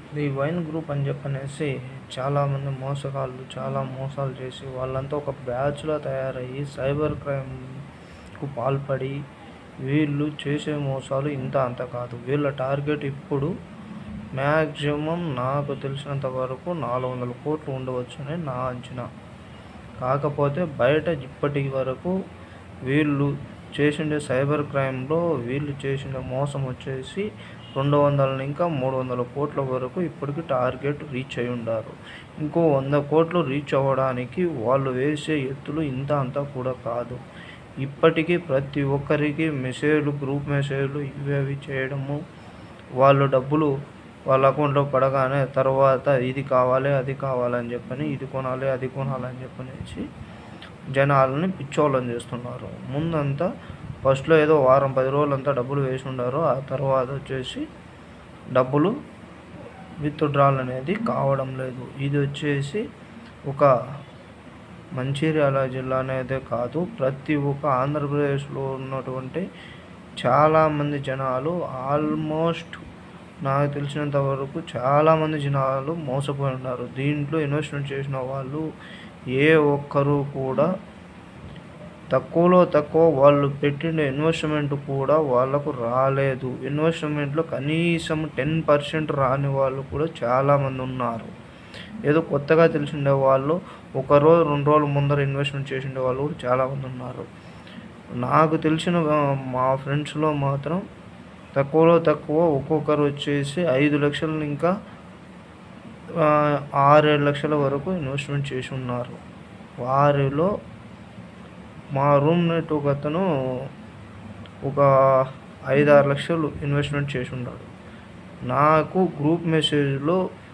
ఈ wine group అని చెప్పనేసి చాలామంది మోసగాళ్ళు చాలా మోసాలు చేసి వాళ్ళంతా ఒక బ్యాచ్లా తయారయ్యి సైబర్ క్రైమ్కు పాల్పడి వీళ్ళు చేసే మోసాలు ఇంత అంత కాదు వీళ్ళ టార్గెట్ ఇప్పుడు మ్యాక్సిమం నాకు తెలిసినంత వరకు నాలుగు వందల కోట్లు ఉండవచ్చని నా అంచనా కాకపోతే బయట ఇప్పటి వరకు వీళ్ళు చేసిండే సైబర్ క్రైమ్లో వీళ్ళు చేసిన మోసం వచ్చేసి రెండు వందల ఇంకా మూడు వందల కోట్ల వరకు ఇప్పటికి టార్గెట్ రీచ్ అయి ఉండారు ఇంకో వంద కోట్లు రీచ్ అవ్వడానికి వాళ్ళు వేసే ఎత్తులు ఇంత అంతా కూడా కాదు ఇప్పటికీ ప్రతి ఒక్కరికి మెసేజ్లు గ్రూప్ మెసేజ్లు ఇవి అవి చేయడము వాళ్ళు డబ్బులు వాళ్ళ అకౌంట్లో పడగానే తర్వాత ఇది కావాలి అది కావాలని చెప్పని ఇది కొనాలి అది కొనాలని చెప్పనేసి జనాలని పిచ్చోళ్ళని చేస్తున్నారు ముందంతా ఫస్ట్లో ఏదో వారం పది రోజులంతా డబ్బులు వేసి ఉండారు ఆ తర్వాత వచ్చేసి డబ్బులు విత్డ్రాల్ అనేది కావడం లేదు ఇది వచ్చేసి ఒక మంచిర్యాల జిల్లా అనేదే కాదు ప్రతి ఒక్క ఆంధ్రప్రదేశ్లో ఉన్నటువంటి చాలామంది జనాలు ఆల్మోస్ట్ నాకు తెలిసినంత వరకు చాలామంది జనాలు మోసపోయి ఉన్నారు దీంట్లో ఇన్వెస్ట్మెంట్ చేసిన వాళ్ళు ఏ ఒక్కరు కూడా తక్కువలో తక్కువ వాళ్ళు పెట్టిన ఇన్వెస్ట్మెంట్ కూడా వాళ్ళకు రాలేదు ఇన్వెస్ట్మెంట్లో కనీసం టెన్ పర్సెంట్ రాని వాళ్ళు కూడా చాలామంది ఉన్నారు ఏదో కొత్తగా తెలిసిండే వాళ్ళు ఒక రోజు రెండు రోజుల ముందర ఇన్వెస్ట్మెంట్ చేసిండే వాళ్ళు కూడా చాలామంది ఉన్నారు నాకు తెలిసిన ఆ, మా ఫ్రెండ్స్లో మాత్రం తక్కువలో తక్కువ ఒక్కొక్కరు వచ్చేసి ఐదు లక్షలు ఇంకా ఆ, ఆరేడు లక్షల వరకు ఇన్వెస్ట్మెంట్ చేసి ఉన్నారు వారిలో మా రూమ్మేట్ ఒక అతను ఒక ఐదు ఆరు లక్షలు ఇన్వెస్ట్మెంట్ చేసి ఉన్నాడు నాకు గ్రూప్ మెసేజ్లో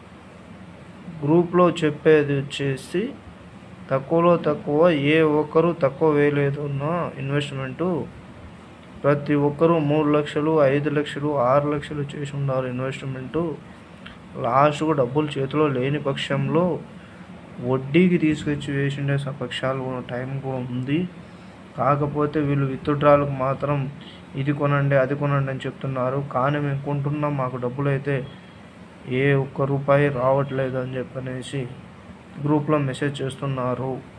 గ్రూప్లో చెప్పేది వచ్చేసి తక్కువలో తక్కువ ఏ ఒక్కరు తక్కువ వేయలేదున్న ఇన్వెస్ట్మెంటు ప్రతి ఒక్కరూ మూడు లక్షలు ఐదు లక్షలు ఆరు లక్షలు చేసి ఉన్నారు ఇన్వెస్ట్మెంటు లాస్ట్కు డబ్బులు చేతిలో లేని పక్షంలో వడ్డీకి తీసుకొచ్చి వేసిండే స- పక్షాలు కూడా టైం కూడా ఉంది కాకపోతే వీళ్ళు విత్డ్రాలకు మాత్రం ఇది కొనండి అది కొనండి అని చెప్తున్నారు కానీ మేము కొంటున్నాం మాకు డబ్బులు అయితే ఏ ఒక్క రూపాయి రావట్లేదు అని చెప్పనేసి గ్రూప్లో మెసేజ్ చేస్తున్నారు